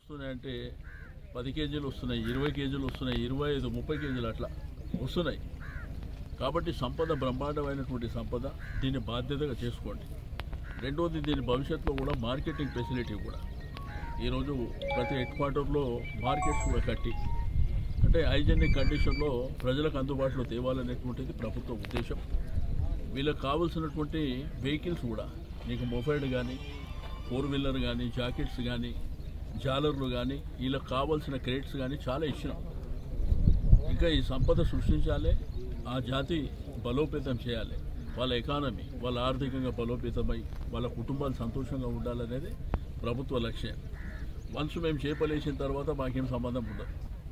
వస్తున్నాయంటే పది కేజీలు వస్తున్నాయి ఇరవై కేజీలు వస్తున్నాయి ఇరవై ఐదు ముప్పై కేజీలు అట్లా వస్తున్నాయి కాబట్టి సంపద బ్రహ్మాండమైనటువంటి సంపద దీన్ని బాధ్యతగా చేసుకోండి రెండవది దీని భవిష్యత్తులో కూడా మార్కెటింగ్ ఫెసిలిటీ కూడా ఈరోజు ప్రతి హెడ్ క్వార్టర్లో మార్కెట్స్ కూడా కట్టి అంటే హైజెనిక్ కండిషన్లో ప్రజలకు అందుబాటులో తేవాలనేటువంటిది ప్రభుత్వ ఉద్దేశం వీళ్ళకి కావాల్సినటువంటి వెహికల్స్ కూడా నీకు మొబైల్ కానీ ఫోర్ వీలర్ కానీ జాకెట్స్ కానీ జాలర్లు కానీ వీళ్ళకి కావాల్సిన క్రేట్స్ కానీ చాలా ఇచ్చినాం ఇంకా ఈ సంపద సృష్టించాలి ఆ జాతి బలోపేతం చేయాలి వాళ్ళ ఎకానమీ వాళ్ళ ఆర్థికంగా బలోపేతమై వాళ్ళ కుటుంబాలు సంతోషంగా ఉండాలనేది ప్రభుత్వ లక్ష్యం వన్స్ మేము చేపలేసిన తర్వాత మాకేం సంబంధం ఉండదు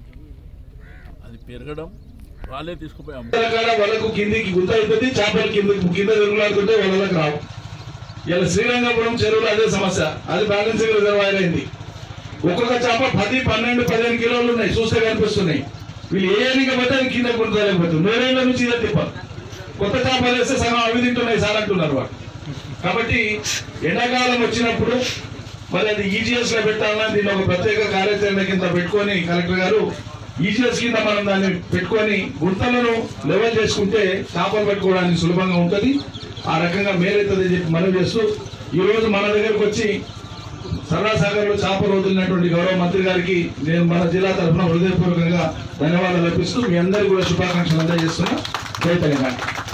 అది పెరగడం వాళ్ళే తీసుకుపోయి అమ్ము రకాల వాళ్ళకు కిందికి గుంత అవుతుంది చేపలు కిందకి కింద తిరుగులాడుతుంటే వాళ్ళకి రావు ఇలా శ్రీరంగపురం చెరువులో అదే సమస్య అది బ్యాలెన్సింగ్ రిజర్వాయర్ అయింది ఒక్కొక్క చేప పది పన్నెండు పదిహేను కిలోలు ఉన్నాయి చూస్తే కనిపిస్తున్నాయి వీళ్ళు ఏ ఏనికి పోతే అది కింద గుంతలేకపోతుంది నూరేళ్ల నుంచి ఇదే తిప్పాలి కొత్త చేపలు వేస్తే సగం అవి తింటున్నాయి సార్ అంటున్నారు వాళ్ళు కాబట్టి ఎండాకాలం వచ్చినప్పుడు మరి అది ఈజీఎస్ లో పెట్టాలన్నా దీన్ని ఒక ప్రత్యేక కార్యాచరణ కింద పెట్టుకొని కలెక్టర్ గారు ఈజీఎస్ కింద మనం దాన్ని పెట్టుకొని గుంతలను లెవెల్ చేసుకుంటే చేపలు పెట్టుకోవడానికి సులభంగా ఉంటది ఆ రకంగా మేలైతుంది చెప్పి మనం చేస్తూ ఈ రోజు మన దగ్గరకు వచ్చి సరళాసాగర్ లో చేపలు వదిలినటువంటి గౌరవ మంత్రి గారికి నేను మన జిల్లా తరఫున హృదయపూర్వకంగా ధన్యవాదాలు అర్పిస్తూ మీ అందరికీ కూడా శుభాకాంక్షలు అందజేస్తున్నా జై తెలంగాణ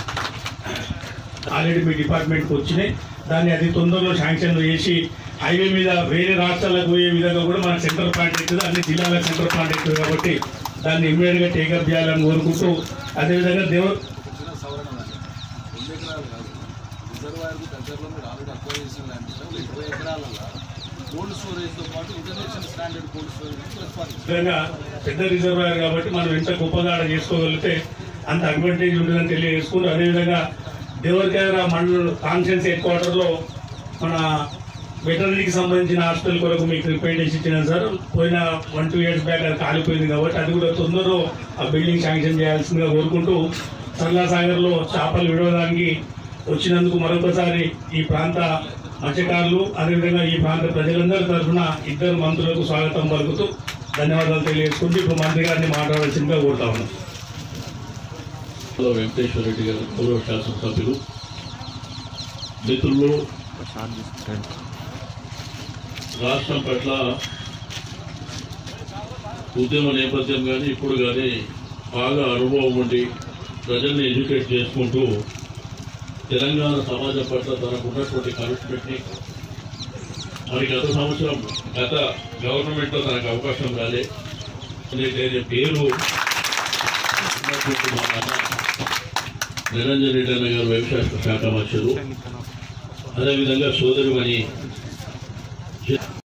ఆల్రెడీ మీ డిపార్ట్మెంట్కి వచ్చినాయి దాన్ని అతి తొందరలో శాంక్షన్ చేసి హైవే మీద వేరే రాష్ట్రాలకు పోయే విధంగా కూడా మన సెంట్రల్ ప్లాంట్ అవుతుంది అన్ని జిల్లాలకు సెంట్రల్ ప్లాంట్ అవుతుంది కాబట్టి దాన్ని ఇమ్మీడియట్ గా టేకప్ చేయాలని కోరుకుంటూ అదేవిధంగా దేవ చిన్న సవరణ ఉందండి. రెండు ఎకరాలు కాదు రిజర్వాయర్కు దగ్గరలో మీరు ఆల్రెడీ అప్లై చేసిన ల్యాండ్ మీద ఒక ఇరవై ఎకరాలలో కోల్డ్ స్టోరేజ్తో పాటు ఇంటర్నేషనల్ స్టాండర్డ్ కోల్డ్ స్టోరేజ్ ప్రతిపాదించారు విధంగా పెద్ద రిజర్వాయర్ కాబట్టి మనం ఎంత గొప్పగా ఆడ చేసుకోగలిగితే అంత అడ్వాంటేజ్ ఉంటుందని తెలియజేసుకుంటూ అదేవిధంగా దేవరకేర మండల కాన్ఫరెన్స్ హెడ్ క్వార్టర్లో మన వెటర్నరీకి సంబంధించిన హాస్పిటల్ కొరకు మీకు రిప్రజెంటేషన్ ఇచ్చినాను సార్ పోయిన వన్ టూ ఇయర్స్ బ్యాక్ అది కాలిపోయింది కాబట్టి అది కూడా తొందరలో ఆ బిల్డింగ్ శాంక్షన్ చేయాల్సిందిగా కోరుకుంటూ సరళా సాగర్లో చేపలు విడవడానికి వచ్చినందుకు మరొకసారి ఈ ప్రాంత మత్స్యకారులు అదేవిధంగా ఈ ప్రాంత ప్రజలందరి తరఫున ఇద్దరు మంత్రులకు స్వాగతం పలుకుతూ ధన్యవాదాలు తెలియజేసుకుంటూ ఇప్పుడు మంత్రి గారిని మాట్లాడాల్సిందిగా కోరుతా ఉన్నాం వెంకటేశ్వర రెడ్డి గారు గౌరవ శాసనసభ్యులు మిత్రులు రాష్ట్రం పట్ల ఉద్యమ నేపథ్యం కానీ ఇప్పుడు కానీ బాగా అనుభవం ఉండి ప్రజల్ని ఎడ్యుకేట్ చేసుకుంటూ తెలంగాణ సమాజం పట్ల తనకు ఉన్నటువంటి కమిట్మెంట్ని మరి గత సంవత్సరం గత గవర్నమెంట్లో తనకు అవకాశం రాలే లేని పేరు ఉన్నటువంటి మా నాన్న నిరంజన్ రెడ్డి అన్న గారు వ్యవసాయ శాఖ మంత్రులు అదేవిధంగా సోదరుమణి